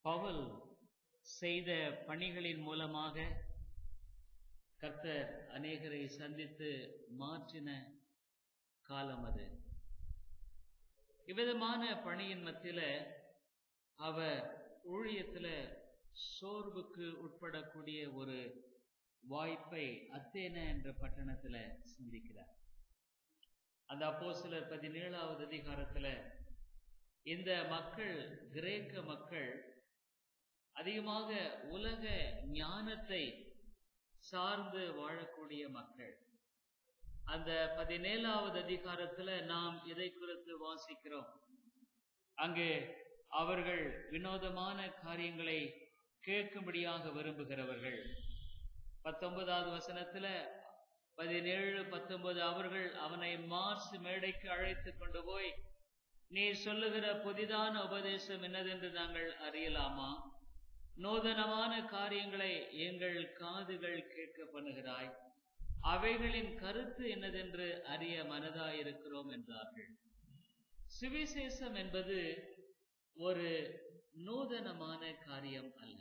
பவுல் செய்த பணிகளின் மூலமாக கர்த்தர் அநேகரை சந்தித்து மாற்றின காலம் அது இவ்விதமான பணியின் மத்தியில அவர் ஊழியத்துல சோர்வுக்கு உட்படக்கூடிய ஒரு வாய்ப்பை அத்தேன என்ற பட்டணத்துல சந்திக்கிறார் அந்த அப்போ சிலர் பதினேழாவது அதிகாரத்துல இந்த மக்கள் கிரேக்க மக்கள் அதிகமாக உலக ஞானத்தை சார்ந்து வாழக்கூடிய மக்கள் அந்த பதினேழாவது அதிகாரத்துல நாம் இதை குறித்து வாசிக்கிறோம் அங்கு அவர்கள் வினோதமான காரியங்களை கேட்கும்படியாக விரும்புகிறவர்கள் பத்தொன்பதாவது வசனத்துல பதினேழு பத்தொன்பது அவர்கள் அவனை மார்ஸ் மேடைக்கு அழைத்து கொண்டு போய் நீ சொல்லுகிற புதிதான உபதேசம் என்னதென்று நாங்கள் அறியலாமா நூதனமான காரியங்களை எங்கள் காதுகள் கேட்க பண்ணுகிறாய் அவைகளின் கருத்து என்னதென்று அறிய மனதாயிருக்கிறோம் என்றார்கள் சுவிசேஷம் என்பது ஒரு நூதனமான காரியம் அல்ல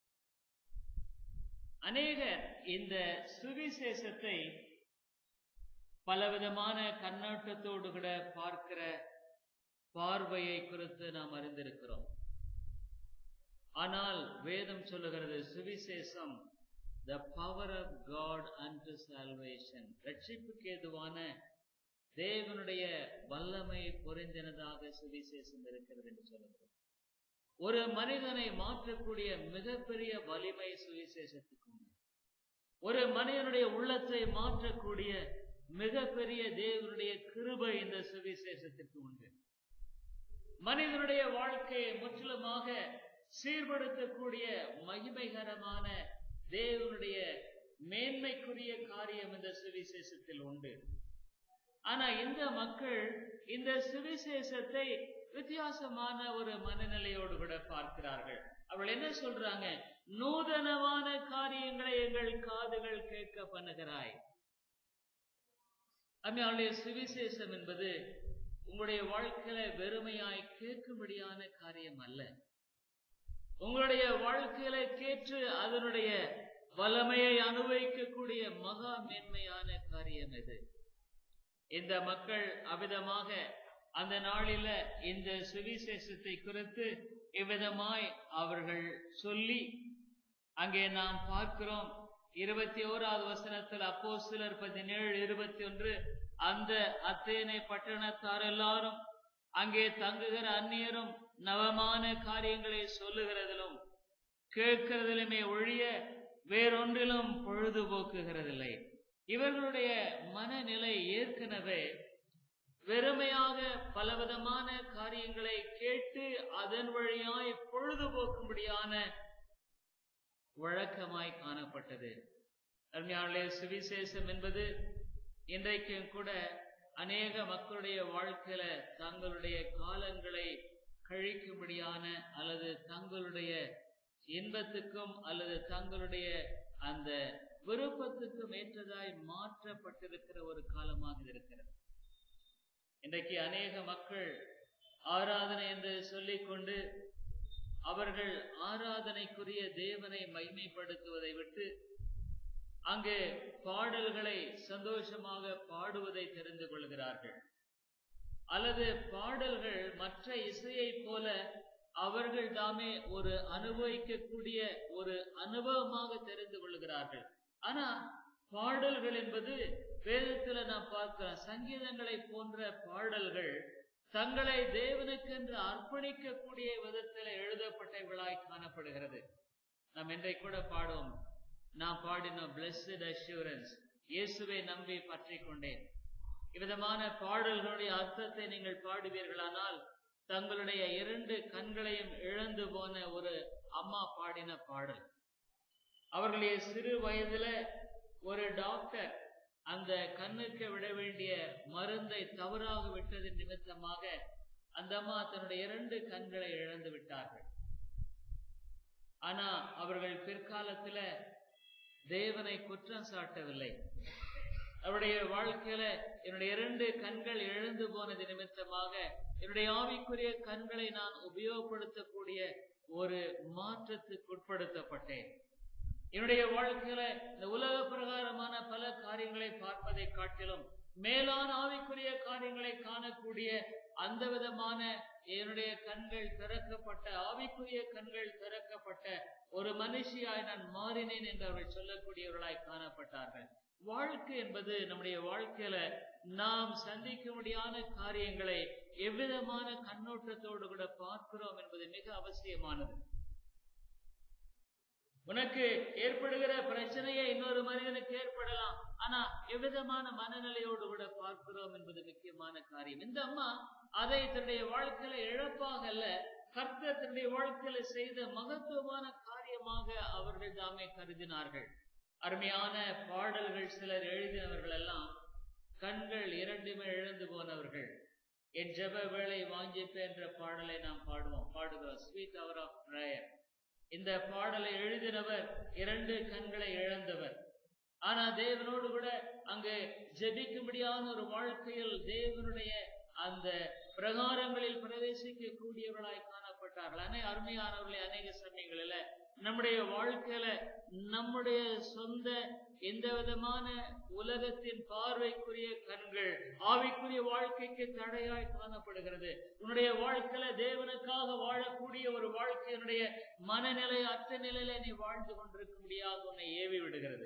அநேகர் இந்த சுவிசேஷத்தை பலவிதமான கண்ணோட்டத்தோடு கூட பார்க்கிற பார்வையை குறித்து நாம் அறிந்திருக்கிறோம் ஆனால் வேதம் சொல்லுகிறது சுவிசேஷம் the power of God and salvation ரட்சிப்புக்கு ஏதுவான தேவனுடைய வல்லமை பொருந்தினதாக சுவிசேஷம் இருக்கிறது என்று சொல்லுகிறது ஒரு மனிதனை மாற்றக்கூடிய மிகப்பெரிய வலிமை சுவிசேஷத்துக்கு உண்டு ஒரு மனிதனுடைய உள்ளத்தை மாற்றக்கூடிய மிகப்பெரிய தேவனுடைய கிருபை இந்த சுவிசேஷத்துக்கு உண்டு மனிதனுடைய வாழ்க்கையை முற்றிலுமாக சீர்படுத்தக்கூடிய மகிமைகரமான தேவனுடைய மேன்மைக்குரிய காரியம் இந்த சுவிசேஷத்தில் உண்டு ஆனா இந்த மக்கள் இந்த சுவிசேஷத்தை வித்தியாசமான ஒரு மனநிலையோடு கூட பார்க்கிறார்கள் அவள் என்ன சொல்றாங்க நூதனமான காரியங்களை எங்கள் காதுகள் கேட்க பண்ணுகிறாய் அவளுடைய சுவிசேஷம் என்பது உங்களுடைய வாழ்க்கையில வெறுமையாய் கேட்கும்படியான காரியம் அல்ல உங்களுடைய வாழ்க்கையில கேட்டு அதனுடைய வல்லமையை அனுபவிக்கக்கூடிய மகா மேன்மையான காரியம் இது இந்த மக்கள் அவிதமாக அந்த நாளில இந்த சுவிசேஷத்தை குறித்து இவ்விதமாய் அவர்கள் சொல்லி அங்கே நாம் பார்க்கிறோம் இருபத்தி ஓராவது வசனத்தில் அப்போ சிலர் பதினேழு இருபத்தி ஒன்று அந்த அத்தேனை பட்டணத்தார் எல்லாரும் அங்கே தங்குகிற அந்நியரும் நவமான காரியங்களை சொல்லுகிறதிலும் கேட்கிறதிலுமே ஒழிய வேறொன்றிலும் பொழுதுபோக்குகிறதில்லை இவர்களுடைய மனநிலை ஏற்கனவே வெறுமையாக பலவிதமான காரியங்களை கேட்டு அதன் வழியாய் பொழுதுபோக்கும்படியான வழக்கமாய் காணப்பட்டது அருமையாளே சுவிசேஷம் என்பது இன்றைக்கும் கூட அநேக மக்களுடைய வாழ்க்கையில தங்களுடைய காலங்களை கழிக்கும்படியான அல்லது தங்களுடைய இன்பத்துக்கும் அல்லது தங்களுடைய அந்த விருப்பத்துக்கும் ஏற்றதாய் மாற்றப்பட்டிருக்கிற ஒரு காலமாக இருக்கிறது இன்றைக்கு அநேக மக்கள் ஆராதனை என்று சொல்லிக்கொண்டு அவர்கள் ஆராதனைக்குரிய தேவனை மைமைப்படுத்துவதை விட்டு அங்கு பாடல்களை சந்தோஷமாக பாடுவதை தெரிந்து கொள்கிறார்கள் அல்லது பாடல்கள் மற்ற இசையை போல அவர்கள் தாமே ஒரு அனுபவிக்கக்கூடிய ஒரு அனுபவமாக தெரிந்து கொள்கிறார்கள் ஆனா பாடல்கள் என்பது வேதத்துல நாம் பார்க்கிறோம் சங்கீதங்களை போன்ற பாடல்கள் தங்களை தேவனுக்கென்று அர்ப்பணிக்கக்கூடிய விதத்தில் எழுதப்பட்டவர்களாய் காணப்படுகிறது நாம் இன்றை கூட பாடுவோம் நான் பாடினோம் பிளஸ்ட் அஷூரன்ஸ் இயேசுவை நம்பி பற்றி கொண்டேன் இவ்விதமான பாடல்களுடைய அர்த்தத்தை நீங்கள் பாடுவீர்களானால் தங்களுடைய இரண்டு கண்களையும் இழந்து போன ஒரு அம்மா பாடின பாடல் அவர்களுடைய சிறு வயதுல ஒரு டாக்டர் அந்த கண்ணுக்கு விட வேண்டிய மருந்தை தவறாக விட்டது நிமித்தமாக அந்த அம்மா தன்னுடைய இரண்டு கண்களை இழந்து விட்டார்கள் ஆனா அவர்கள் பிற்காலத்துல தேவனை குற்றம் சாட்டவில்லை அவருடைய வாழ்க்கையில என்னுடைய இரண்டு கண்கள் இழந்து போனது நிமித்தமாக என்னுடைய ஆவிக்குரிய கண்களை நான் உபயோகப்படுத்தக்கூடிய ஒரு மாற்றத்துக்கு உட்படுத்தப்பட்டேன் என்னுடைய வாழ்க்கையில இந்த உலக பிரகாரமான பல காரியங்களை பார்ப்பதை காட்டிலும் மேலான ஆவிக்குரிய காரியங்களை காணக்கூடிய அந்த விதமான என்னுடைய கண்கள் திறக்கப்பட்ட ஆவிக்குரிய கண்கள் திறக்கப்பட்ட ஒரு மனுஷியாய் நான் மாறினேன் என்று அவர்கள் சொல்லக்கூடியவர்களாய் காணப்பட்டார்கள் வாழ்க்கை என்பது நம்முடைய வாழ்க்கையில நாம் சந்திக்க முடியாத காரியங்களை எவ்விதமான கண்ணோட்டத்தோடு கூட பார்க்கிறோம் என்பது மிக அவசியமானது உனக்கு ஏற்படுகிற பிரச்சனையே இன்னொரு மனிதனுக்கு ஏற்படலாம் ஆனா எவ்விதமான மனநிலையோடு கூட பார்க்கிறோம் என்பது முக்கியமான காரியம் இந்த அம்மா அதை தன்னுடைய வாழ்க்கையில இழப்பாக அல்ல கர்த்தர் தன்னுடைய வாழ்க்கையில செய்த மகத்துவமான காரியமாக அவர்கள் தாமே கருதினார்கள் அருமையான பாடல்கள் சிலர் எழுதினவர்கள் எல்லாம் கண்கள் இரண்டுமே இழந்து போனவர்கள் என் ஜெப வேலை வாஞ்சிப்ப என்ற பாடலை நாம் பாடுவோம் பாடுகிறோம் ஸ்வீட் அவர் ஆஃப் பிரேயர் இந்த பாடலை எழுதினவர் இரண்டு கண்களை இழந்தவர் ஆனா தேவனோடு கூட அங்கு ஜெபிக்கும்படியான ஒரு வாழ்க்கையில் தேவனுடைய அந்த பிரகாரங்களில் பிரவேசிக்க கூடியவர்களாய் காணப்பட்டார்கள் அனை அருமையானவர்களை அநேக சமயங்களில நம்முடைய வாழ்க்கையில நம்முடைய சொந்த எந்த விதமான உலகத்தின் பார்வைக்குரிய கண்கள் ஆவிக்குரிய வாழ்க்கைக்கு தடையாய் காணப்படுகிறது உன்னுடைய வாழ்க்கையில தேவனுக்காக வாழக்கூடிய ஒரு வாழ்க்கையினுடைய மனநிலை அற்ற நிலையில நீ வாழ்ந்து கொண்டிருக்க முடியாது உன்னை ஏவி விடுகிறது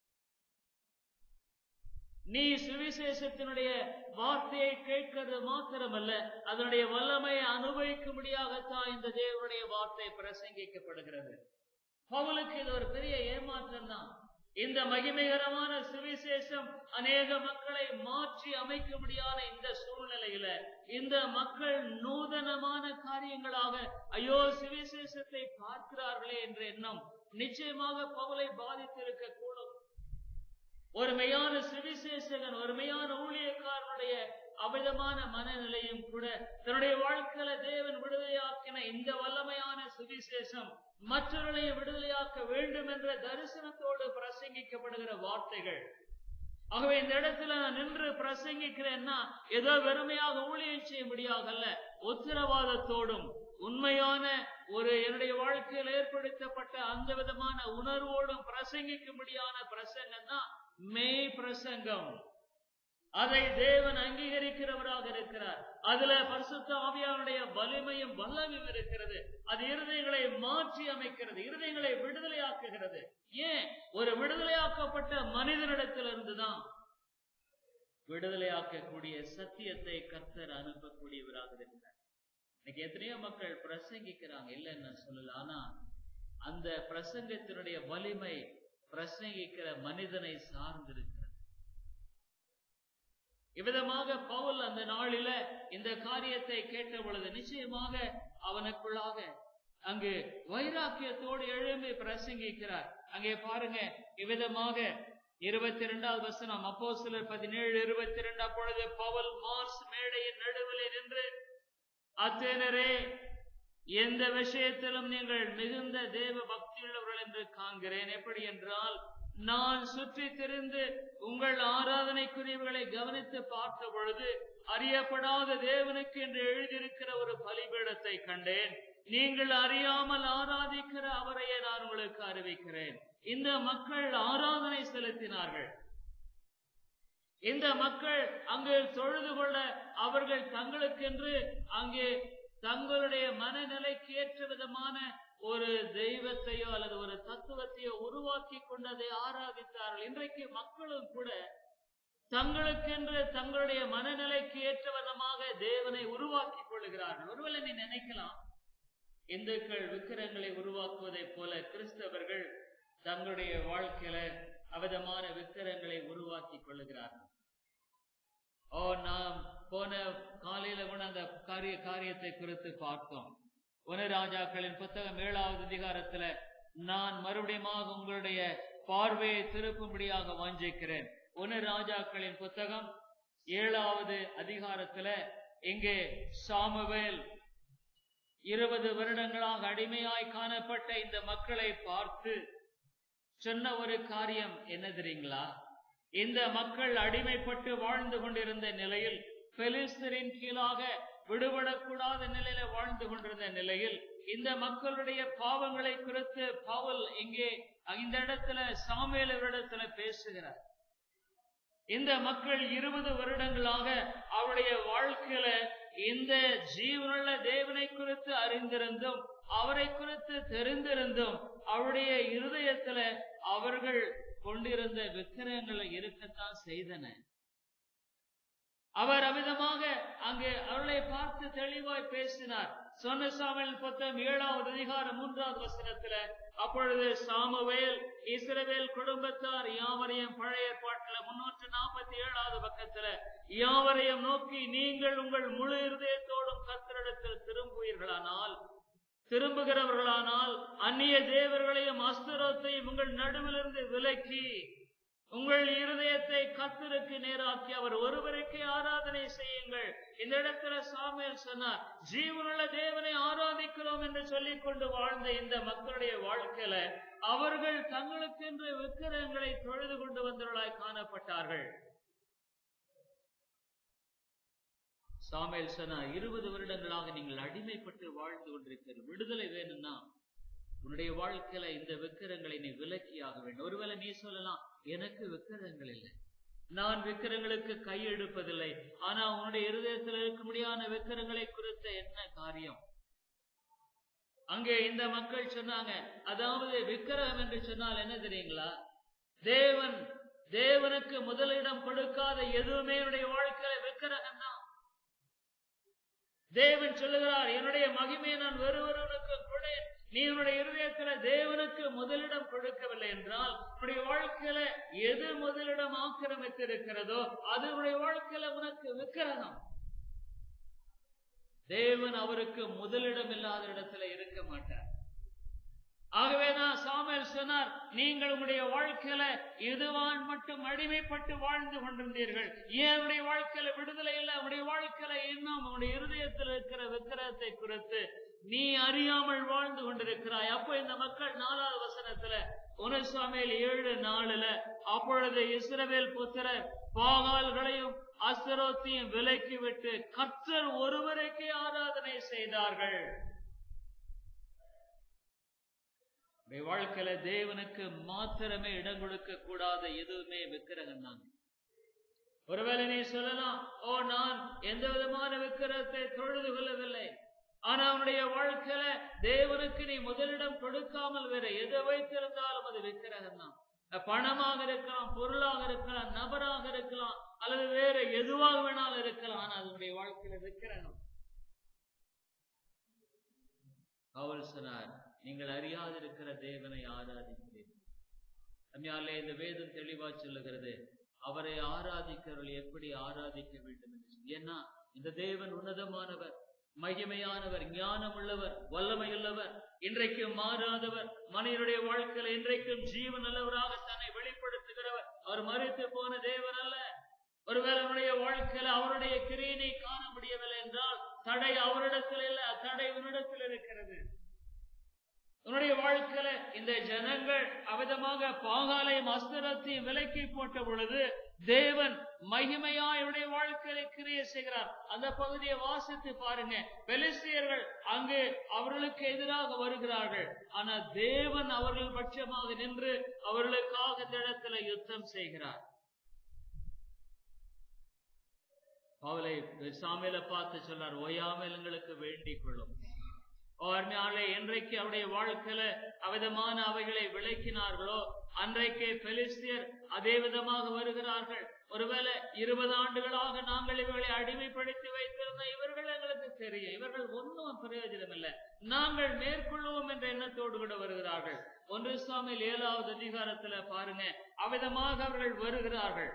நீ சுவிசேஷத்தினுடைய வார்த்தையை கேட்கிறது மாத்திரமல்ல அதனுடைய வல்லமையை அனுபவிக்கும்படியாகத்தான் இந்த தேவனுடைய வார்த்தை பிரசங்கிக்கப்படுகிறது பவுலுக்கு இது ஒரு பெரிய ஏமாற்றம் தான் இந்த மகிமைகரமான சுவிசேஷம் அநேக மக்களை மாற்றி அமைக்க முடியாத இந்த சூழ்நிலையில இந்த மக்கள் நூதனமான காரியங்களாக ஐயோ சுவிசேஷத்தை பார்க்கிறார்களே என்ற எண்ணம் நிச்சயமாக பவுலை பாதித்திருக்க கூடும் ஒரு மெய்யான சுவிசேஷகன் ஒரு மெய்யான ஊழியக்காரனுடைய அமிதமான மனநிலையும் கூட தன்னுடைய வாழ்க்கையில தேவன் விடுதலையாக்கின இந்த வல்லமையான சுவிசேஷம் மற்றவர்களை விடுதலையாக்க வேண்டும் என்ற தரிசனத்தோடு பிரசங்கிக்கப்படுகிற வார்த்தைகள் ஆகவே இந்த இடத்துல நான் நின்று பிரசங்கிக்கிறேன்னா ஏதோ வெறுமையாக ஊழியம் செய்ய முடியாதல்ல உத்தரவாதத்தோடும் உண்மையான ஒரு என்னுடைய வாழ்க்கையில் ஏற்படுத்தப்பட்ட அந்த விதமான உணர்வோடும் பிரசங்கிக்கும்படியான பிரசங்கம் தான் மெய் பிரசங்கம் அதை தேவன் அங்கீகரிக்கிறவராக இருக்கிறார் அதுல பரிசுத்த ஆவியானுடைய வலிமையும் வல்லமையும் இருக்கிறது அது இருதயங்களை மாற்றி அமைக்கிறது இருதயங்களை விடுதலையாக்குகிறது ஏன் ஒரு விடுதலையாக்கப்பட்ட மனிதனிடத்திலிருந்து தான் விடுதலையாக்கக்கூடிய சத்தியத்தை கர்த்தர் அனுப்பக்கூடியவராக இருக்கிறார் இன்னைக்கு எத்தனையோ மக்கள் பிரசங்கிக்கிறாங்க இல்லைன்னு நான் சொல்லல ஆனா அந்த பிரசங்கத்தினுடைய வலிமை பிரசங்கிக்கிற மனிதனை சார்ந்திருக்கிறது இவ்விதமாக பவுல் அந்த நாளில இந்த காரியத்தை கேட்ட பொழுது நிச்சயமாக அவனுக்குள்ளாக அங்கு வைராக்கியத்தோடு எழும்பி பிரசங்கிக்கிறார் அங்கே பாருங்க இவ்விதமாக இருபத்தி இரண்டாவது வசனம் அப்போ சிலர் பதினேழு இருபத்தி இரண்டு அப்பொழுது பவுல் மார்ஸ் மேடையின் நடுவில் நின்று அத்தேனரே எந்த விஷயத்திலும் நீங்கள் மிகுந்த தேவ பக்தியுள்ளவர்கள் என்று காண்கிறேன் எப்படி என்றால் நான் சுற்றி திரிந்து உங்கள் ஆராதனைக்குரியவர்களை கவனித்து பார்த்த பொழுது அறியப்படாத தேவனுக்கு என்று எழுதியிருக்கிற ஒரு பலிபீடத்தை கண்டேன் நீங்கள் அறியாமல் ஆராதிக்கிற அவரையே நான் உங்களுக்கு அறிவிக்கிறேன் இந்த மக்கள் ஆராதனை செலுத்தினார்கள் இந்த மக்கள் அங்கு தொழுது கொள்ள அவர்கள் தங்களுக்கென்று அங்கே தங்களுடைய மனநிலைக்கு ஏற்ற விதமான ஒரு தெய்வத்தையோ அல்லது ஒரு தத்துவத்தையோ உருவாக்கி கொண்டு அதை ஆராதித்தார்கள் இன்றைக்கு மக்களும் கூட தங்களுக்கென்று தங்களுடைய மனநிலைக்கு ஏற்ற விதமாக தேவனை உருவாக்கி கொள்ளுகிறார்கள் ஒருவேளை நீ நினைக்கலாம் இந்துக்கள் விக்கிரங்களை உருவாக்குவதைப் போல கிறிஸ்தவர்கள் தங்களுடைய வாழ்க்கையில அவிதமான விக்கிரங்களை உருவாக்கி கொள்ளுகிறார்கள் ஓ நாம் போன காலையில கூட அந்த காரிய காரியத்தை குறித்து பார்த்தோம் வனராஜாக்களின் புத்தகம் ஏழாவது அதிகாரத்துல நான் மறுபடியும் உங்களுடைய பார்வையை திருப்பும்படியாக வாஞ்சிக்கிறேன் ராஜாக்களின் புத்தகம் ஏழாவது அதிகாரத்துல இங்கே சாமுவேல் இருபது வருடங்களாக அடிமையாய் காணப்பட்ட இந்த மக்களை பார்த்து சொன்ன ஒரு காரியம் என்ன தெரியுங்களா இந்த மக்கள் அடிமைப்பட்டு வாழ்ந்து கொண்டிருந்த நிலையில் பெலிஸ்தரின் கீழாக விடுபடக்கூடாத நிலையில வாழ்ந்து கொண்டிருந்த நிலையில் இந்த மக்களுடைய பாவங்களை குறித்து பவுல் இங்கே இந்த இடத்துல சாமுவேல் இடத்துல பேசுகிறார் இந்த மக்கள் இருபது வருடங்களாக அவருடைய வாழ்க்கையில இந்த ஜீவனுள்ள தேவனை குறித்து அறிந்திருந்தும் அவரை குறித்து தெரிந்திருந்தும் அவருடைய இருதயத்துல அவர்கள் கொண்டிருந்த விக்கிரகங்களை இருக்கத்தான் செய்தன அவர் அமிதமாக அங்கே அவர்களை பார்த்து தெளிவாய் பேசினார் சொன்ன சாமுவேல் புத்தகம் ஏழாவது அதிகாரம் மூன்றாவது வசனத்துல அப்பொழுது சாமுவேல் இஸ்ரவேல் குடும்பத்தார் யாவரையும் பழைய ஏற்பாட்டுல முன்னூற்று நாற்பத்தி ஏழாவது பக்கத்துல யாவரையும் நோக்கி நீங்கள் உங்கள் முழு இருதயத்தோடும் கத்தரிடத்தில் திரும்புவீர்களானால் திரும்புகிறவர்களானால் அந்நிய தேவர்களையும் அஸ்தரோத்தையும் உங்கள் நடுவிலிருந்து விலக்கி உங்கள் இருதயத்தை கத்தருக்கு நேராக்கி அவர் ஒருவருக்கே ஆராதனை செய்யுங்கள் இந்த இடத்துல சாமியல் சொன்னார் ஜீவனுள்ள தேவனை ஆராதிக்கிறோம் என்று சொல்லிக் கொண்டு வாழ்ந்த இந்த மக்களுடைய வாழ்க்கையில அவர்கள் தங்களுக்கென்று விக்கிரகங்களை தொழுது கொண்டு வந்தவர்களாய் காணப்பட்டார்கள் சாமியல் சொன்னார் இருபது வருடங்களாக நீங்கள் அடிமைப்பட்டு வாழ்ந்து கொண்டிருக்கிற விடுதலை வேணும்னா உன்னுடைய வாழ்க்கையில இந்த விக்கிரங்களை நீ விலக்கியாக வேண்டும் ஒருவேளை நீ சொல்லலாம் எனக்கு விக்கிரகங்கள் இல்லை நான் விக்கிரங்களுக்கு கை எடுப்பதில்லை ஆனா உன்னுடைய இருதயத்தில் இருக்க முடியாத விக்கிரங்களை குறித்த என்ன காரியம் அங்கே இந்த மக்கள் சொன்னாங்க அதாவது விக்கிரகம் என்று சொன்னால் என்ன தெரியுங்களா தேவன் தேவனுக்கு முதலிடம் கொடுக்காத எதுவுமே என்னுடைய வாழ்க்கையில விக்கிரகம் தான் தேவன் சொல்லுகிறார் என்னுடைய மகிமையை நான் ஒருவருக்கு கொடேன் நீ உன்னுடைய இருதயத்துல தேவனுக்கு முதலிடம் கொடுக்கவில்லை என்றால் உன்னுடைய வாழ்க்கையில எது முதலிடம் ஆக்கிரமித்திருக்கிறதோ அது உன்னுடைய வாழ்க்கையில உனக்கு விக்கிரகம் தேவன் அவருக்கு முதலிடம் இல்லாத இடத்துல இருக்க மாட்டார் ஆகவேதான் சாமுவேல் சொன்னார் நீங்கள் உங்களுடைய வாழ்க்கையில இதுவான் மட்டும் அடிமைப்பட்டு வாழ்ந்து கொண்டிருந்தீர்கள் ஏன் உடைய வாழ்க்கையில விடுதலை இல்லை உடைய வாழ்க்கையில இன்னும் உன்னுடைய இருதயத்தில் இருக்கிற விக்கிரகத்தை குறித்து நீ அறியாமல் வாழ்ந்து கொண்டிருக்கிறாய் அப்போ இந்த மக்கள் நாலாவது வசனத்துல உனசுவாமியில் ஏழு நாளுல அப்பொழுது இஸ்ரவேல் புத்திரர் பாகால்களையும் அஸ்தரோத்தையும் விலக்கி விட்டு கர்த்தர் ஒருவருக்கே ஆராதனை செய்தார்கள் வாழ்க்கையில தேவனுக்கு மாத்திரமே இடம் கொடுக்க கூடாத எதுவுமே விக்கிரகம் தான் ஒருவேளை நீ சொல்லலாம் ஓ நான் எந்த விதமான விக்கிரகத்தை தொழுது கொள்ளவில்லை ஆனா அவனுடைய வாழ்க்கையில தேவனுக்கு நீ முதலிடம் கொடுக்காமல் வேற எதை வைத்திருந்தாலும் அது விக்கிரகம் தான் பணமாக இருக்கலாம் பொருளாக இருக்கலாம் நபராக இருக்கலாம் அல்லது வேற எதுவாக வேணாலும் இருக்கலாம் ஆனா அதனுடைய வாழ்க்கையில விக்கிரகம் அவர் சொன்னார் நீங்கள் அறியாதிருக்கிற தேவனை ஆராதிக்கிறீர்கள் அம்மையாலே இந்த வேதம் தெளிவா சொல்லுகிறது அவரை ஆராதிக்கிறவர்கள் எப்படி ஆராதிக்க வேண்டும் என்று ஏன்னா இந்த தேவன் உன்னதமானவர் மகிமையானவர் ஞானம் உள்ளவர் வல்லமையுள்ளவர் இன்றைக்கும் மாறாதவர் மனிதனுடைய வாழ்க்கையில இன்றைக்கும் ஜீவன் நல்லவராக தன்னை வெளிப்படுத்துகிறவர் அவர் மறித்து போன தேவன் அல்ல ஒருவேளை அவருடைய வாழ்க்கையில அவருடைய கிரியனை காண முடியவில்லை என்றால் தடை அவரிடத்தில் இல்ல தடை உன்னிடத்தில் இருக்கிறது உன்னுடைய வாழ்க்கையில இந்த ஜனங்கள் அவிதமாக பாகாலையும் அஸ்திரத்தையும் விலக்கி போட்ட பொழுது தேவன் மகிமையா இவருடைய வாழ்க்கையில கிரிய செய்கிறார் அந்த பகுதியை வாசித்து பாருங்க பெலிஸ்தியர்கள் அங்கு அவர்களுக்கு எதிராக வருகிறார்கள் ஆனா தேவன் அவர்கள் பட்சமாக நின்று அவர்களுக்காக இந்த இடத்துல யுத்தம் செய்கிறார் அவளை சாமியில பார்த்து சொன்னார் ஓயாமல் எங்களுக்கு வேண்டிக் கொள்ளும் அருமையாளே என்றைக்கு அவருடைய வாழ்க்கையில அவிதமான அவைகளை விளக்கினார்களோ அன்றைக்கே பெலிஸ்தியர் அதே விதமாக வருகிறார்கள் ஒருவேளை இருபது ஆண்டுகளாக நாங்கள் இவர்களை அடிமைப்படுத்தி வைத்திருந்த இவர்கள் எங்களுக்கு தெரியும் இவர்கள் ஒன்றும் பிரயோஜனம் இல்லை நாங்கள் மேற்கொள்வோம் என்ற எண்ணத்தோடு கூட வருகிறார்கள் ஒன்று சுவாமியில் ஏழாவது அதிகாரத்துல பாருங்க அவிதமாக அவர்கள் வருகிறார்கள்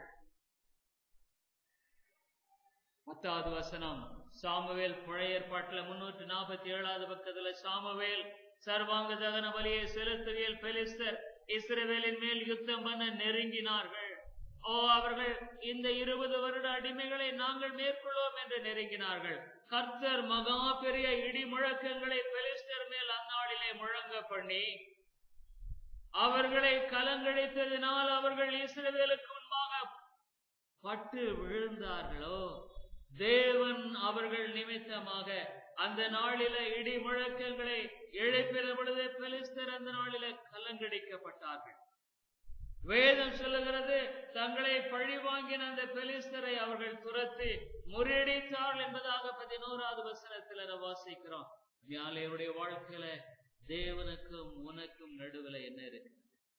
பத்தாவது வசனம் சாமுவேல் பழைய ஏற்பாட்டுல முன்னூற்றி நாற்பத்தி ஏழாவது பக்கத்துல சாமுவேல் சர்வாங்க தகன பலியை செலுத்துவியல் பெலிஸ்தர் இஸ்ரவேலின் மேல் யுத்தம் பண்ண நெருங்கினார்கள் ஓ அவர்கள் இந்த இருபது வருட அடிமைகளை நாங்கள் மேற்கொள்வோம் என்று நெருங்கினார்கள் கர்த்தர் மகா பெரிய இடி முழக்கங்களை பெலிஸ்தர் மேல் அந்நாளிலே முழங்க பண்ணி அவர்களை கலங்கடித்ததினால் அவர்கள் இஸ்ரவேலுக்கு முன்பாக பட்டு விழுந்தார்களோ தேவன் அவர்கள் நிமித்தமாக அந்த நாளில இடி முழக்கங்களை எழுப்பின பொழுது பெலிஸ்தர் அந்த நாளில கலங்கடிக்கப்பட்டார்கள் வேதம் சொல்லுகிறது தங்களை பழி வாங்கின அந்த பெலிஸ்தரை அவர்கள் துரத்தி முறியடித்தார்கள் என்பதாக பதினோராவது வசனத்துல நம்ம வாசிக்கிறோம் ஞாலையுடைய வாழ்க்கையில தேவனுக்கும் உனக்கும் நடுவுல என்ன இருக்கு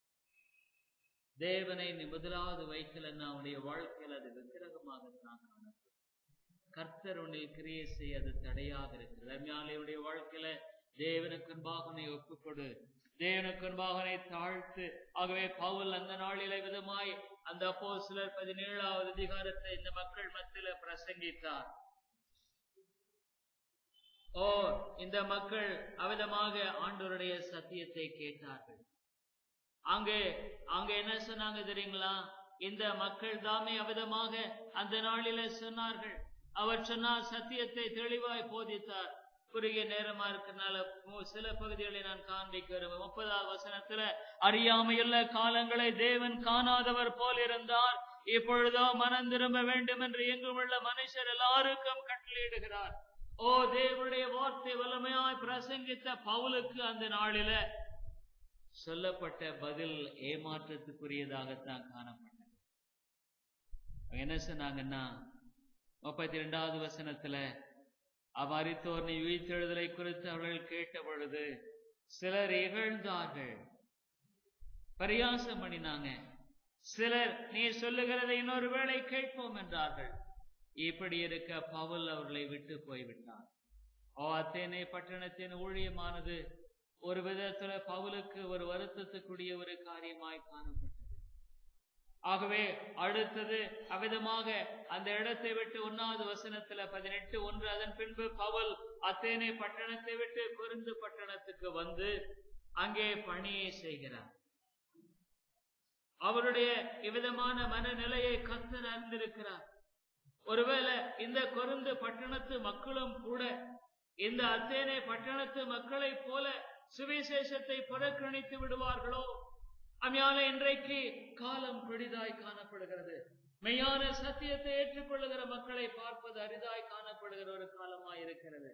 தேவனை நீ முதலாவது வைக்கலன்னா அவனுடைய வாழ்க்கையில அது விக்கிரகமாகத்தான் காணப்படும் கர்த்தர் உன்னில் கிரியை செய்ய அது தடையாக இருக்கிறது அஞ்ஞாலையுடைய வாழ்க்கையில தேவனுக்கு முன்பாக ஒப்புக்கொடு தேவனுக்கு முன்பாக தாழ்த்து ஆகவே பவுல் அந்த நாளில விதமாய் அந்த அப்போ சிலர் பதினேழாவது அதிகாரத்தை இந்த மக்கள் மத்தியில பிரசங்கித்தார் ஓ இந்த மக்கள் அவிதமாக ஆண்டவருடைய சத்தியத்தை கேட்டார்கள் அங்கே அங்க என்ன சொன்னாங்க தெரியுங்களா இந்த மக்கள் தாமே அவிதமாக அந்த நாளில சொன்னார்கள் அவர் சொன்னார் சத்தியத்தை தெளிவாய் போதித்தார் குறுகிய நேரமா இருக்கனால சில பகுதிகளை நான் காண்பிக்க விரும்புகிறேன் முப்பதாவது வசனத்துல அறியாமையுள்ள காலங்களை தேவன் காணாதவர் போல் இருந்தார் இப்பொழுதோ மனம் திரும்ப வேண்டும் என்று எங்கும் உள்ள மனுஷர் எல்லாருக்கும் கட்டளையிடுகிறார் ஓ தேவனுடைய வார்த்தை வல்லமையாய் பிரசங்கித்த பவுலுக்கு அந்த நாளில சொல்லப்பட்ட பதில் ஏமாற்றத்துக்குரியதாகத்தான் காணப்பட்டது என்ன சொன்னாங்கன்னா முப்பத்தி இரண்டாவது வசனத்துல அமரித்தோர் நீ உயிர்த்தெழுதலை குறித்து அவர்கள் கேட்ட பொழுது சிலர் இகழ்ந்தார்கள் பரியாசம் பண்ணினாங்க சிலர் நீ சொல்லுகிறதை இன்னொரு வேளை கேட்போம் என்றார்கள் இப்படி இருக்க பவுல் அவர்களை விட்டு போய்விட்டார் ஓ அத்தேனே பட்டணத்தின் ஊழியமானது ஒரு விதத்துல பவுலுக்கு ஒரு வருத்தத்துக்குரிய ஒரு காரியமாய் காணப்பட்டது ஆகவே அடுத்தது அவிதமாக அந்த இடத்தை விட்டு ஒன்னாவது வசனத்துல பதினெட்டு ஒன்று அதன் பின்பு பவுல் அத்தேனே பட்டணத்தை விட்டு குருந்து பட்டணத்துக்கு வந்து அங்கே பணியை செய்கிறார் அவருடைய இவ்விதமான மனநிலையை கத்தர் அறிந்திருக்கிறார் ஒருவேளை இந்த கொருந்து பட்டணத்து மக்களும் கூட இந்த அத்தேனே பட்டணத்து மக்களைப் போல சுவிசேஷத்தை புறக்கணித்து விடுவார்களோ அம்மையால இன்றைக்கு காலம் பெரிதாய் காணப்படுகிறது மெய்யான சத்தியத்தை ஏற்றுக்கொள்ளுகிற மக்களை பார்ப்பது அரிதாய் காணப்படுகிற ஒரு காலமாய் இருக்கிறது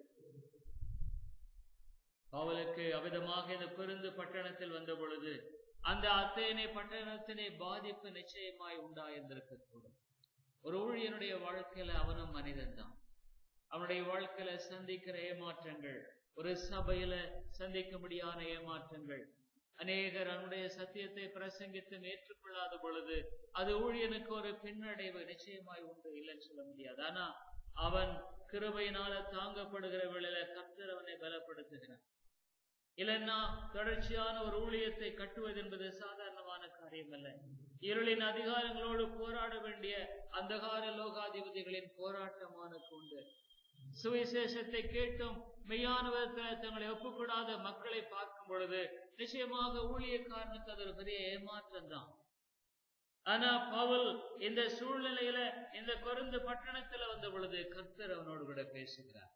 அவளுக்கு அவிதமாக இந்த பெருந்து பட்டணத்தில் வந்த பொழுது அந்த அத்தேனை பட்டணத்தினை பாதிப்பு நிச்சயமாய் உண்டாயிருந்திருக்கக்கூடும் ஒரு ஊழியனுடைய வாழ்க்கையில அவனும் மனிதன் தான் அவனுடைய வாழ்க்கையில சந்திக்கிற ஏமாற்றங்கள் ஒரு சபையில சந்திக்கும்படியான ஏமாற்றங்கள் அநேகர் அவனுடைய சத்தியத்தை பிரசங்கித்தும் ஏற்றுக்கொள்ளாத பொழுது அது ஊழியனுக்கு ஒரு பின்னடைவு நிச்சயமாய் உண்டு இல்லைன்னு சொல்ல முடியாது ஆனா அவன் கிருபையினால தாங்கப்படுகிற வேளையில கர்த்தர் அவனை பலப்படுத்துகிறான் இல்லைன்னா தொடர்ச்சியான ஒரு ஊழியத்தை கட்டுவது என்பது சாதாரணமான காரியம் அல்ல இருளின் அதிகாரங்களோடு போராட வேண்டிய அந்தகார லோகாதிபதிகளின் போராட்டமான கொண்டு சுவிசேஷத்தை கேட்டும் மெய்யான விதத்தில் தங்களை ஒப்புக்கூடாத மக்களை பார்க்கும் பொழுது நிச்சயமாக ஊழியக்காரனுக்கு அது ஒரு பெரிய ஏமாற்றம் தான் ஆனா பவுல் இந்த சூழ்நிலையில இந்த கொருந்து பட்டணத்துல வந்த பொழுது கர்த்தர் அவனோடு கூட பேசுகிறார்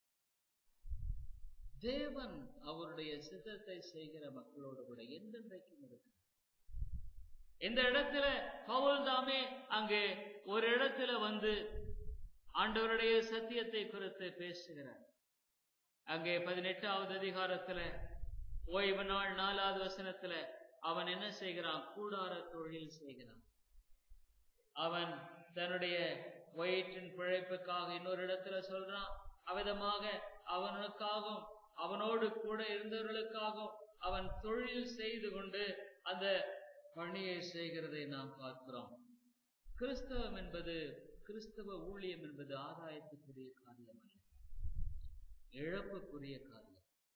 தேவன் அவருடைய சித்தத்தை செய்கிற மக்களோடு கூட எந்தெந்தைக்கும் இருக்கிறார் இந்த இடத்துல பவுல் தாமே அங்கே ஒரு இடத்துல வந்து ஆண்டவருடைய சத்தியத்தை குறித்து பேசுகிறார் அங்கே பதினெட்டாவது அதிகாரத்துல ஓய்வு நாள் நாலாவது வசனத்துல அவன் என்ன செய்கிறான் கூடார தொழில் செய்கிறான் அவன் தன்னுடைய வயிற்றின் பிழைப்புக்காக இன்னொரு இடத்துல சொல்றான் அவிதமாக அவனுக்காகவும் அவனோடு கூட இருந்தவர்களுக்காகவும் அவன் தொழில் செய்து கொண்டு அந்த பணியை செய்கிறதை நாம் பார்க்கிறோம் கிறிஸ்தவம் என்பது கிறிஸ்தவ ஊழியம் என்பது ஆதாயத்துக்குரிய காரியம் அல்ல இழப்புக்குரிய காரியம்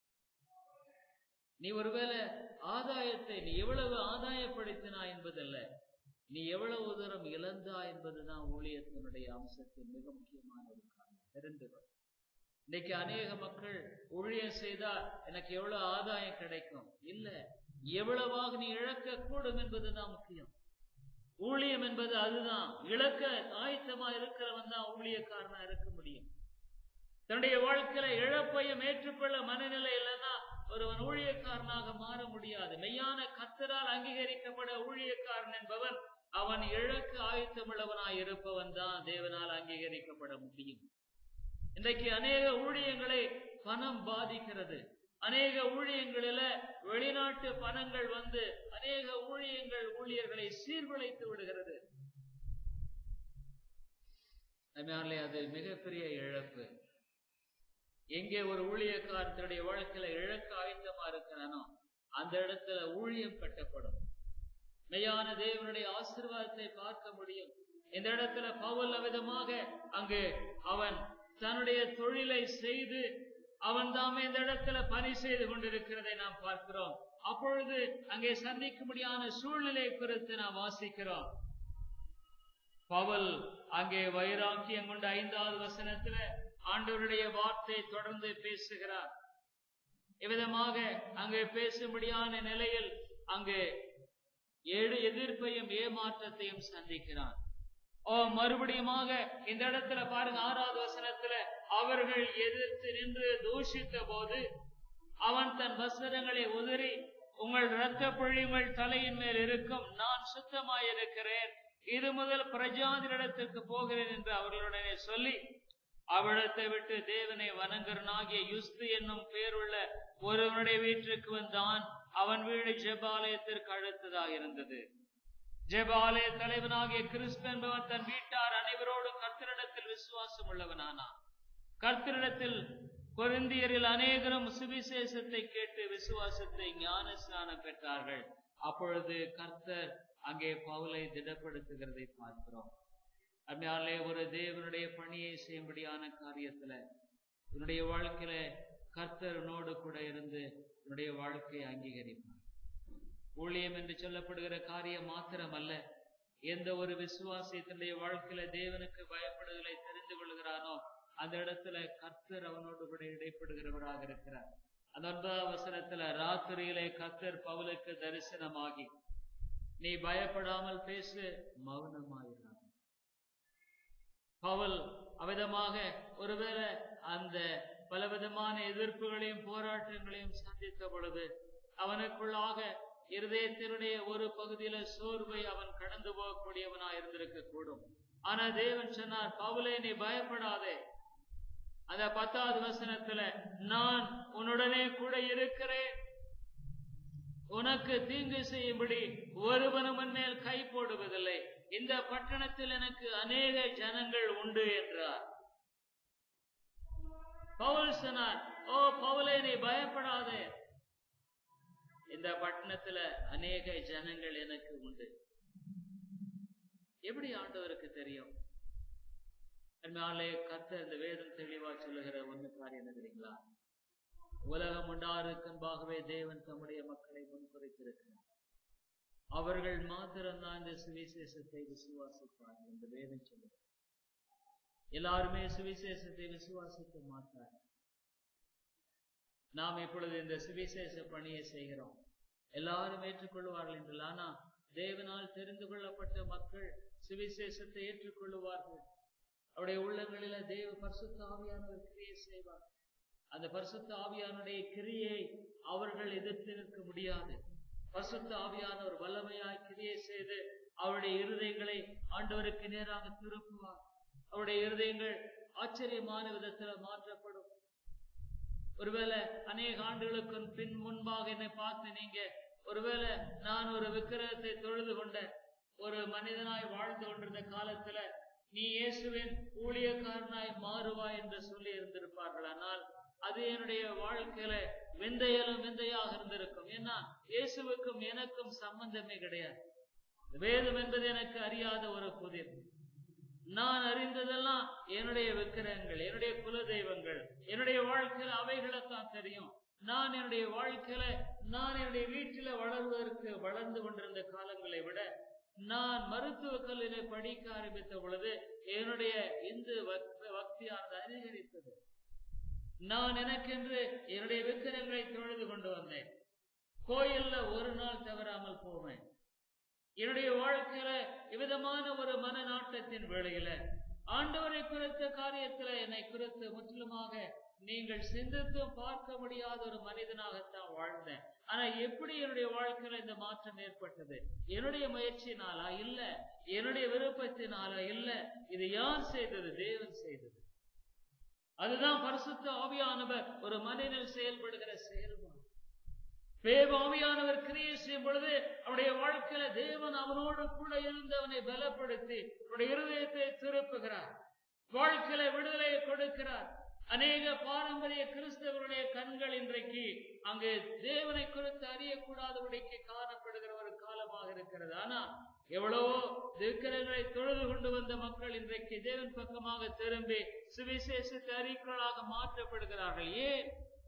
நீ ஒருவேளை ஆதாயத்தை நீ எவ்வளவு ஆதாயப்படுத்தினா என்பதல்ல நீ எவ்வளவு தூரம் இழந்தா என்பதுதான் ஊழியத்தினுடைய அம்சத்தின் மிக முக்கியமான ஒரு காரியம் தெரிந்து இன்னைக்கு அநேக மக்கள் ஊழியம் செய்தா எனக்கு எவ்வளவு ஆதாயம் கிடைக்கும் இல்ல எவ்வளவாக நீ இழக்க கூடும் என்பதுதான் முக்கியம் ஊழியம் என்பது அதுதான் இழக்க ஆயத்தமா இருக்கிறவன் தான் ஊழியக்காரனா இருக்க முடியும் தன்னுடைய வாழ்க்கையில இழப்பையும் ஏற்றுக்கொள்ள மனநிலை இல்லைன்னா ஒருவன் ஊழியக்காரனாக மாற முடியாது மெய்யான கத்தரால் அங்கீகரிக்கப்பட ஊழியக்காரன் என்பவன் அவன் இழக்க ஆயத்தமுள்ளவனாய் இருப்பவன் தான் தேவனால் அங்கீகரிக்கப்பட முடியும் இன்றைக்கு அநேக ஊழியங்களை பணம் பாதிக்கிறது அநேக ஊழியங்களில வெளிநாட்டு பணங்கள் வந்து அநேக ஊழியங்கள் ஊழியர்களை சீர்குலைத்து விடுகிறது அதனாலே அது மிகப்பெரிய இழப்பு எங்கே ஒரு ஊழியக்காரன் தன்னுடைய வாழ்க்கையில இழக்க ஆயத்தமா இருக்கிறானோ அந்த இடத்துல ஊழியம் கட்டப்படும் மெய்யான தேவனுடைய ஆசீர்வாதத்தை பார்க்க முடியும் இந்த இடத்துல பவுல் அவிதமாக அங்கு அவன் தன்னுடைய தொழிலை செய்து அவன் தாமே இந்த இடத்துல பணி செய்து கொண்டிருக்கிறதை நாம் பார்க்கிறோம் அப்பொழுது அங்கே சந்திக்கும்படியான சூழ்நிலை குறித்து நாம் வாசிக்கிறோம் பவுல் அங்கே வைராக்கியம் கொண்ட ஐந்தாவது வசனத்துல ஆண்டவருடைய வார்த்தை தொடர்ந்து பேசுகிறார் இவ்விதமாக அங்கே பேசும்படியான நிலையில் அங்கு ஏழு எதிர்ப்பையும் ஏமாற்றத்தையும் சந்திக்கிறான் ஓ மறுபடியுமாக இந்த இடத்துல பாருங்க ஆறாவது வசனத்துல அவர்கள் எதிர்த்து நின்று தூஷித்த போது அவன் தன் வஸ்திரங்களை உதறி உங்கள் இரத்த பொழிவுகள் தலையின் மேல் இருக்கும் நான் சுத்தமாயிருக்கிறேன் இது முதல் பிரஜாதிரிடத்துக்கு போகிறேன் என்று அவர்களுடனே சொல்லி அவ்விடத்தை விட்டு தேவனை வணங்கரனாகிய யுஸ்து என்னும் பேருள்ள ஒருவனுடைய வீட்டிற்கு வந்தான் அவன் வீடு ஜெபாலயத்திற்கு அடுத்ததாக இருந்தது ஜெபாலய தலைவனாகிய கிறிஸ்து என்பவன் தன் வீட்டார் அனைவரோடும் கர்த்தரிடத்தில் விசுவாசம் உள்ளவனானான் கர்த்தரிடத்தில் கொரிந்தியரில் அநேகரும் சுவிசேஷத்தை கேட்டு விசுவாசத்தை ஞான ஸ்நானம் பெற்றார்கள் அப்பொழுது கர்த்தர் அங்கே பவுலை திடப்படுத்துகிறதை பார்க்கிறோம் அதனாலே ஒரு தேவனுடைய பணியை செய்யும்படியான காரியத்துல உன்னுடைய வாழ்க்கையில கர்த்தர் உன்னோடு கூட இருந்து உன்னுடைய வாழ்க்கையை அங்கீகரிப்பார் ஊழியம் என்று சொல்லப்படுகிற காரியம் மாத்திரம் அல்ல எந்த ஒரு விசுவாசி தன்னுடைய வாழ்க்கையில தேவனுக்கு பயப்படுதலை தெரிந்து கொள்கிறானோ அந்த இடத்துல கர்த்தர் அவனோடு கூட இடைப்படுகிறவராக இருக்கிறார் அந்த ஒன்பதாம் வசனத்துல ராத்திரியிலே கர்த்தர் பவுலுக்கு தரிசனமாகி நீ பயப்படாமல் பேசு மௌனமாயிரான் பவுல் அவிதமாக ஒருவேளை அந்த பலவிதமான எதிர்ப்புகளையும் போராட்டங்களையும் சந்தித்த பொழுது அவனுக்குள்ளாக இருதயத்தினுடைய ஒரு பகுதியில சோர்வை அவன் கடந்து போகக்கூடியவனா இருந்திருக்க கூடும் ஆனா தேவன் சொன்னார் பவுலே நீ பயப்படாதே அந்த பத்தாவது வசனத்துல நான் உன்னுடனே கூட இருக்கிறேன் உனக்கு தீங்கு செய்யும்படி ஒருவனும் மேல் கை போடுவதில்லை இந்த பட்டணத்தில் எனக்கு அநேக ஜனங்கள் உண்டு என்றார் பவுல் சொன்னார் ஓ பவுலே நீ பயப்படாதே இந்த பட்டணத்துல அநேக ஜனங்கள் எனக்கு உண்டு எப்படி ஆண்டவருக்கு தெரியும் அதனாலே கர்த்தர் இந்த வேதம் தெளிவா சொல்லுகிற ஒண்ணு காரியம் என்ன தெரியுங்களா உலகம் உண்டாருக்குன்பாகவே தேவன் தம்முடைய மக்களை முன்குறைத்திருக்கிறார் அவர்கள் மாத்திரம்தான் இந்த சுவிசேஷத்தை விசுவாசிப்பார்கள் என்று வேதம் சொல்லுது எல்லாருமே சுவிசேஷத்தை விசுவாசிக்க மாட்டார் நாம் இப்பொழுது இந்த சுவிசேஷ பணியை செய்கிறோம் எல்லாரும் ஏற்றுக்கொள்வார்கள் என்று ஆனா தேவனால் தெரிந்து கொள்ளப்பட்ட மக்கள் சுவிசேஷத்தை ஏற்றுக்கொள்ளுவார்கள் அவருடைய உள்ளங்களில தேவ பரிசுத்த ஆவியானவர் கிரியை செய்வார் அந்த பரிசுத்த ஆவியானுடைய கிரியை அவர்கள் எதிர்த்து நிற்க முடியாது பரிசுத்த ஆவியானவர் வல்லமையாய் கிரியை செய்து அவருடைய இருதயங்களை ஆண்டவருக்கு நேராக திருப்புவார் அவருடைய இருதயங்கள் ஆச்சரியமான விதத்துல மாற்றப்படும் ஒருவேளை அநேக ஆண்டுகளுக்கு பின் முன்பாக என்னை பார்த்து நீங்க ஒருவேளை நான் ஒரு விக்கிரகத்தை தொழுது கொண்ட ஒரு மனிதனாய் வாழ்ந்து கொண்டிருந்த காலத்துல நீ இயேசுவின் ஊழியக்காரனாய் மாறுவாய் என்று சொல்லி இருந்திருப்பார்கள் ஆனால் அது என்னுடைய வாழ்க்கையில விந்தையலும் விந்தையாக இருந்திருக்கும் ஏன்னா இயேசுவுக்கும் எனக்கும் சம்பந்தமே கிடையாது வேதம் என்பது எனக்கு அறியாத ஒரு புதிர் நான் அறிந்ததெல்லாம் என்னுடைய விக்கிரகங்கள் என்னுடைய குல தெய்வங்கள் என்னுடைய வாழ்க்கையில அவைகளைத்தான் தெரியும் நான் என்னுடைய வாழ்க்கையில நான் என்னுடைய வீட்டில வளர்வதற்கு வளர்ந்து கொண்டிருந்த காலங்களை விட நான் மருத்துவ கல்லூரியை படிக்க ஆரம்பித்த பொழுது என்னுடைய இந்து பக்தியானது அதிகரித்தது நான் எனக்கென்று என்னுடைய விக்கிரங்களை தொழுது கொண்டு வந்தேன் கோயில்ல ஒரு நாள் தவறாமல் போவேன் என்னுடைய வாழ்க்கையில இவ்விதமான ஒரு மனநாட்டத்தின் வேளையில ஆண்டவரை குறித்த காரியத்துல என்னை குறித்து முற்றிலுமாக நீங்கள் சிந்தித்தும் பார்க்க முடியாத ஒரு மனிதனாகத்தான் வாழ்ந்தேன் ஆனா எப்படி என்னுடைய வாழ்க்கையில இந்த மாற்றம் ஏற்பட்டது என்னுடைய முயற்சினாலா இல்ல என்னுடைய விருப்பத்தினாலா இல்ல இது யார் செய்தது தேவன் செய்தது அதுதான் பரிசுத்த ஆவியானவர் ஒரு மனிதனில் செயல்படுகிற செயல்பாடு தேவ ஆவியானவர் கிரியை செய்யும் பொழுது அவருடைய வாழ்க்கையில தேவன் அவனோடு கூட இருந்து அவனை பலப்படுத்தி அவருடைய இருதயத்தை திருப்புகிறார் வாழ்க்கையில விடுதலையை கொடுக்கிறார் அநேக பாரம்பரிய கிறிஸ்தவருடைய கண்கள் இன்றைக்கு அங்கு தேவனை குறித்து அறியக்கூடாதபடிக்கு காணப்படுகிற ஒரு காலமாக இருக்கிறது ஆனா எவ்வளவோ திக்கரங்களை தொழுது கொண்டு வந்த மக்கள் இன்றைக்கு தேவன் பக்கமாக திரும்பி சுவிசேஷத்தை அறிக்களாக மாற்றப்படுகிறார்கள் ஏன்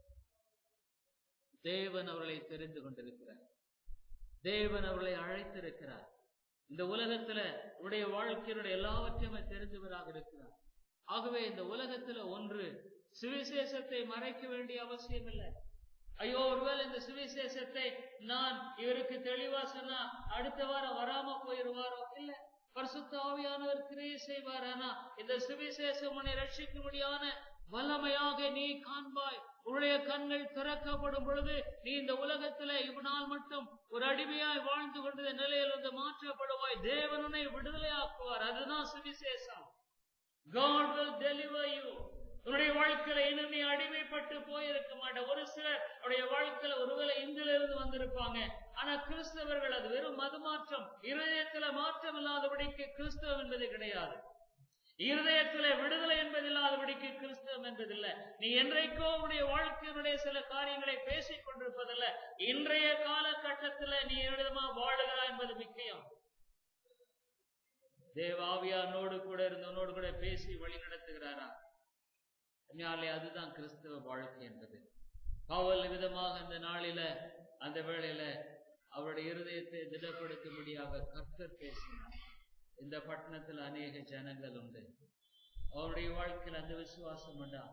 தேவன் அவர்களை தெரிந்து கொண்டிருக்கிறார் தேவன் அவர்களை அழைத்திருக்கிறார் இந்த உலகத்துல உடைய வாழ்க்கையினுடைய எல்லாவற்றையும் அவர் தெரிந்தவராக இருக்கிறார் ஆகவே இந்த உலகத்துல ஒன்று சுவிசேஷத்தை மறைக்க வேண்டிய அவசியம் இல்லை ஐயோ ஒருவேளை இந்த சுவிசேஷத்தை நான் இவருக்கு தெளிவா சொன்னா அடுத்த வாரம் வராம போயிருவாரோ இல்ல பரிசுத்த ஆவியானவர் கிரியை செய்வார் ஆனா இந்த சுவிசேஷம் உன்னை ரட்சிக்கும்படியான வல்லமையாக நீ காண்பாய் உன்னுடைய கண்கள் திறக்கப்படும் பொழுது நீ இந்த உலகத்துல இவனால் மட்டும் ஒரு அடிமையாய் வாழ்ந்து கொண்ட நிலையில் வந்து மாற்றப்படுவாய் தேவன் உன்னை விடுதலையாக்குவார் அதுதான் சுவிசேஷம் God will deliver you உன்னுடைய வாழ்க்கையில இன்னும் நீ அடிமைப்பட்டு போயிருக்க மாட்ட ஒரு சிலர் உடைய வாழ்க்கையில ஒருவேளை இந்தில இருந்து வந்திருப்பாங்க ஆனா கிறிஸ்தவர்கள் அது வெறும் மதுமாற்றம் இருதயத்துல மாற்றம் இல்லாதபடிக்கு கிறிஸ்தவம் என்பது கிடையாது இருதயத்திலே விடுதலை என்பது இல்லாதபடிக்கு கிறிஸ்தவம் என்பதில்லை நீ என்றைக்கோ உடைய வாழ்க்கையினுடைய சில காரியங்களை பேசிக் கொண்டிருப்பதில்ல இன்றைய காலகட்டத்துல நீ என்னிடமா வாழுகிறாய் என்பது முக்கியம் தேவாவியானோடு கூட இருந்து உன்னோடு கூட பேசி வழி நடத்துகிறாரா ஞாலே அதுதான் கிறிஸ்தவ வாழ்க்கை என்பது பவுல் விதமாக அந்த நாளில அந்த வேளையில அவருடைய இருதயத்தை திடப்படுத்தும்படியாக கர்த்தர் பேசினார் இந்த பட்டணத்துல அநேக ஜனங்கள் உண்டு அவருடைய வாழ்க்கையில் அந்த விசுவாசம் உண்டா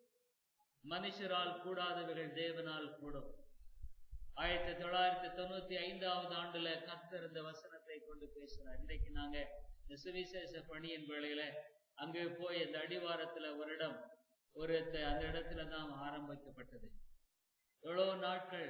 மனுஷரால் கூடாதவர்கள் தேவனால் கூடும் ஆயிரத்தி தொள்ளாயிரத்தி தொண்ணூத்தி ஐந்தாவது ஆண்டுல கர்த்தர் இந்த வசனத்தை கொண்டு பேசுறார் இன்றைக்கு நாங்க இந்த சுவிசேஷ பணியின் வேளையில அங்கு போய் இந்த அடிவாரத்துல ஒரு இடம் ஒரு த- அந்த இடத்துல தான் ஆரம்பிக்கப்பட்டது எவ்வளவு நாட்கள்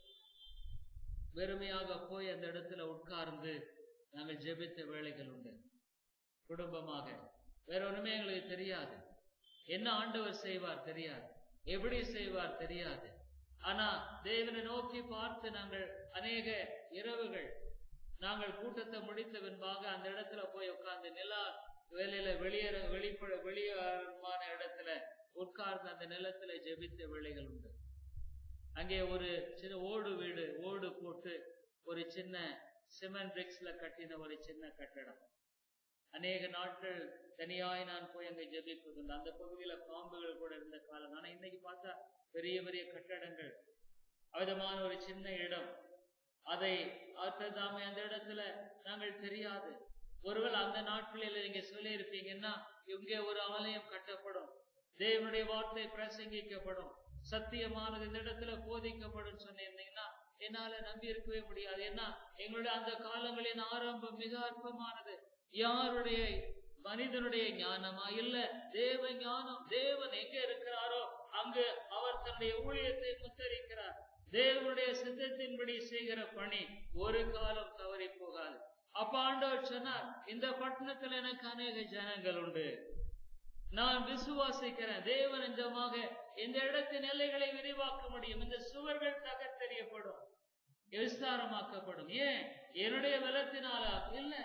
வெறுமையாக போய் அந்த இடத்துல உட்கார்ந்து நாங்கள் ஜெபித்த வேலைகள் உண்டு குடும்பமாக வேற ஒண்ணுமே எங்களுக்கு தெரியாது என்ன ஆண்டவர் செய்வார் தெரியாது எப்படி செய்வார் தெரியாது ஆனா தேவனை நோக்கி பார்த்து நாங்கள் அநேக இரவுகள் நாங்கள் கூட்டத்தை முடித்த பின்பாக அந்த இடத்துல போய் உட்கார்ந்து நிலா வேலையில வெளியேற வெளிப்பட வெளியேறமான இடத்துல உட்கார்ந்து அந்த நிலத்துல ஜெபித்த வேலைகள் உண்டு அங்கே ஒரு சின்ன ஓடு வீடு ஓடு போட்டு ஒரு சின்ன சிமெண்ட் பிரிக்ஸ்ல கட்டின ஒரு சின்ன கட்டடம் அநேக நாட்கள் தனியாய் நான் போய் அங்கே ஜெபிப்பதுண்டு அந்த பகுதியில பாம்புகள் கூட இருந்த காலம் ஆனா இன்னைக்கு பார்த்தா பெரிய பெரிய கட்டடங்கள் விதமான ஒரு சின்ன இடம் அதை அத்ததாமே அந்த இடத்துல நாங்கள் தெரியாது ஒருவேளை அந்த நாட்களில் நீங்க சொல்லி இருப்பீங்கன்னா இங்கே ஒரு ஆலயம் கட்டப்படும் தேவனுடைய வார்த்தை பிரசங்கிக்கப்படும் சத்தியமானது இந்த இடத்துல போதிக்கப்படும் சொன்னீங்கன்னா என்னால நம்பி இருக்கவே முடியாது ஏன்னா எங்களுடைய அந்த காலங்களின் ஆரம்பம் மிக அற்பமானது யாருடைய மனிதனுடைய ஞானமா இல்ல தேவ ஞானம் தேவன் எங்க இருக்கிறாரோ அங்கு அவர் தன்னுடைய ஊழியத்தை முத்தரிக்கிறார் தேவனுடைய சித்தத்தின்படி செய்கிற பணி ஒரு காலம் தவறி போகாது அப்ப ஆண்டவர் சொன்னார் இந்த பட்டணத்துல எனக்கு அநேக ஜனங்கள் உண்டு நான் விசுவாசிக்கிறேன் தேவன் நிஜமாக இந்த இடத்தின் எல்லைகளை விரிவாக்க முடியும் இந்த சுவர்கள் தகர்த்தெறியப்படும் விஸ்தாரமாக்கப்படும் ஏன் என்னுடைய பலத்தினாலா இல்ல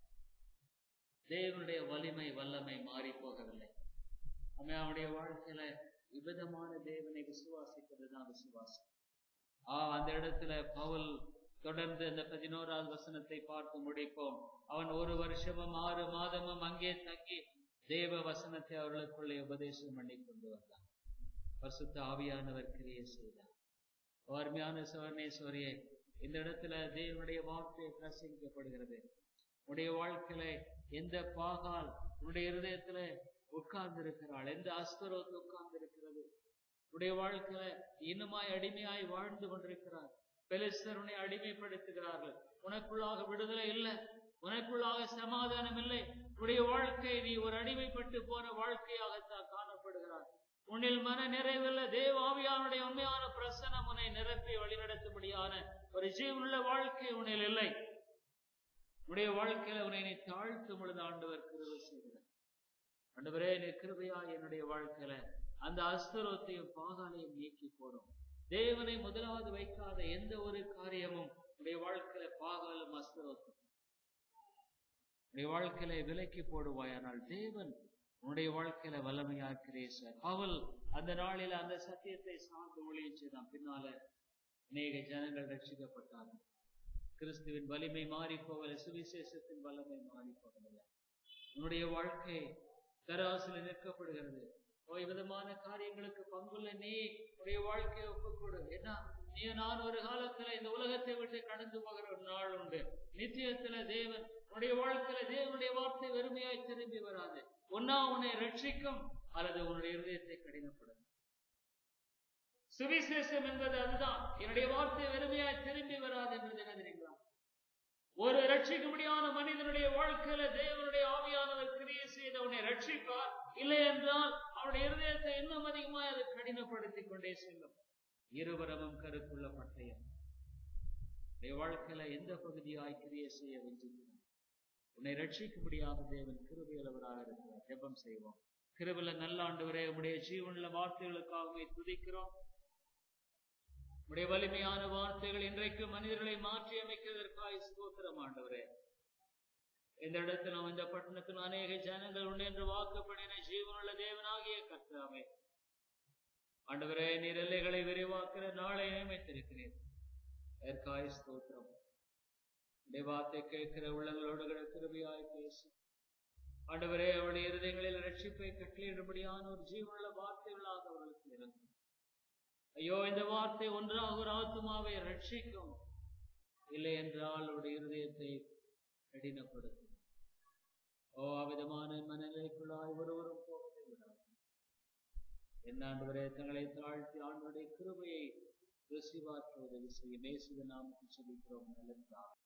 தேவனுடைய வலிமை வல்லமை மாறி போகவில்லை அவன் அவனுடைய வாழ்க்கையில விவிதமான தேவனை விசுவாசிப்பதுதான் விசுவாசம் ஆ அந்த இடத்துல பவுல் தொடர்ந்து அந்த பதினோராவது வசனத்தை பார்த்து முடிப்போம் அவன் ஒரு வருஷமும் ஆறு மாதமும் அங்கே தங்கி தேவ வசனத்தை அவர்களுக்குள்ளே உபதேசம் பண்ணி கொண்டு வந்தான் பரிசுத்த ஆவியானவர் கிரியை செய்தார் அருமையான சுவர்ணேஸ்வரியே இந்த இடத்துல தேவனுடைய வார்த்தை பிரசங்கிக்கப்படுகிறது உடைய வாழ்க்கையில எந்த பாகால் உன்னுடைய இருதயத்துல உட்கார்ந்து இருக்கிறாள் எந்த அஸ்தரோத்து உட்கார்ந்து இருக்கிறது உடைய வாழ்க்கையில இன்னுமாய் அடிமையாய் வாழ்ந்து கொண்டிருக்கிறார் பெலிஸ்தர் உன்னை அடிமைப்படுத்துகிறார்கள் உனக்குள்ளாக விடுதலை இல்லை உனக்குள்ளாக சமாதானம் இல்லை உடைய வாழ்க்கை நீ ஒரு அடிமைப்பட்டு போன வாழ்க்கையாகத்தான் காணப்படுகிறார் உன்னில் மன நிறைவில்ல தேவாவியானுடைய உண்மையான பிரசனம் உன்னை நிரப்பி வழிநடத்தும்படியான ஒரு ஜீவனுள்ள வாழ்க்கை உன்னில் இல்லை உடைய வாழ்க்கையில உன்னை நீ தாழ்த்தும் பொழுது ஆண்டவர் கிருபை செய்கிறார் ஆண்டவரே நீ கிருபையா என்னுடைய வாழ்க்கையில அந்த அஸ்தரோத்தையும் பாகாலையும் நீக்கி போடும் தேவனை முதலாவது வைக்காத எந்த ஒரு காரியமும் உடைய வாழ்க்கையில பாகாலும் அஸ்தரோத்தும் உடைய வாழ்க்கையில விலக்கி போடுவாயானால் தேவன் உன்னுடைய வாழ்க்கையில வல்லமையா கிரேசர் பவுல் அந்த நாளில அந்த சத்தியத்தை சார்ந்து ஊழியம் செய்தான் பின்னால அநேக ஜனங்கள் ரட்சிக்கப்பட்டார்கள் கிறிஸ்துவின் வலிமை மாறி போகல சுவிசேஷத்தின் வல்லமை மாறி போகவில்லை உன்னுடைய வாழ்க்கை தராசில் நிற்கப்படுகிறது ஓய் விதமான காரியங்களுக்கு பங்குள்ள நீ உடைய வாழ்க்கையை ஒப்புக்கொடு ஏன்னா நீ நான் ஒரு காலத்துல இந்த உலகத்தை விட்டு கடந்து போகிற ஒரு நாள் உண்டு நித்தியத்துல தேவன் உன்னுடைய வாழ்க்கையில தேவனுடைய வார்த்தை வெறுமையாய் திரும்பி வராது ஒன்னா உன்னை ரட்சிக்கும் அல்லது உன்னுடைய இருதயத்தை கடினப்படும் சுவிசேஷம் என்பது அதுதான் என்னுடைய வார்த்தை வெறுமையாய் திரும்பி வராது என்பது என்ன தெரியுங்களா ஒரு ரட்சிக்க முடியாத மனிதனுடைய வாழ்க்கையில தேவனுடைய ஆவியானவர் கிரியை செய்து அவனை ரட்சிப்பார் இல்லை என்றால் அவனுடைய இருதயத்தை இன்னும் அதிகமாக அது கடினப்படுத்திக் கொண்டே செல்லும் இருவரமும் கருக்குள்ள பட்டயம் உன்னுடைய வாழ்க்கையில எந்த பகுதியாய் கிரியை செய்ய வெஞ்சிருக்கிறார் உன்னை ரட்சிக்க முடியாத தேவன் கிருபையுள்ளவராக இருக்கிறார் ஜெபம் செய்வோம் கிருபையில நல்ல ஆண்டவரே உடைய ஜீவனுள்ள வார்த்தைகளுக்காகவே துதிக்கிறோம் உடைய வலிமையான வார்த்தைகள் இன்றைக்கு மனிதர்களை மாற்றி அமைக்கிறதற்காக ஸ்தோத்திரம் ஆண்டவரே இந்த இடத்திலும் இந்த பட்டணத்தில் அநேக ஜனங்கள் உண்டு என்று வாக்குப்படின ஜீவனுள்ள தேவனாகிய கர்த்தாவே ஆண்டவரே நீர் எல்லைகளை விரிவாக்குற நாளை நியமித்திருக்கிறேன் அதற்காக ஸ்தோத்திரம் உடைய வார்த்தை கேட்கிற உள்ளங்களோடு கூட கிருபியாய் பேசும் ஆண்டவரே அவருடைய இருதயங்களில் ரட்சிப்பை கட்டளையிடும்படியான ஒரு ஜீவனுள்ள வார்த்தைகளாக அவர்களுக்கு இருக்கும் ஐயோ இந்த வார்த்தை ஒன்றாக ஒரு ஆத்மாவை ரட்சிக்கும் இல்லை என்றால் அவருடைய இருதயத்தை கடினப்படுத்தும் ஓ அவ்விதமான மனநிலைக்குள்ளாய் ஒருவரும் போகவே விடாது என் ஆண்டவரே தங்களை தாழ்த்தி ஆண்டுடைய கிருபையை ருசி பார்க்க உதவி செய்ய மேசித நாம் சொல்லிக்கிறோம் நல்லதா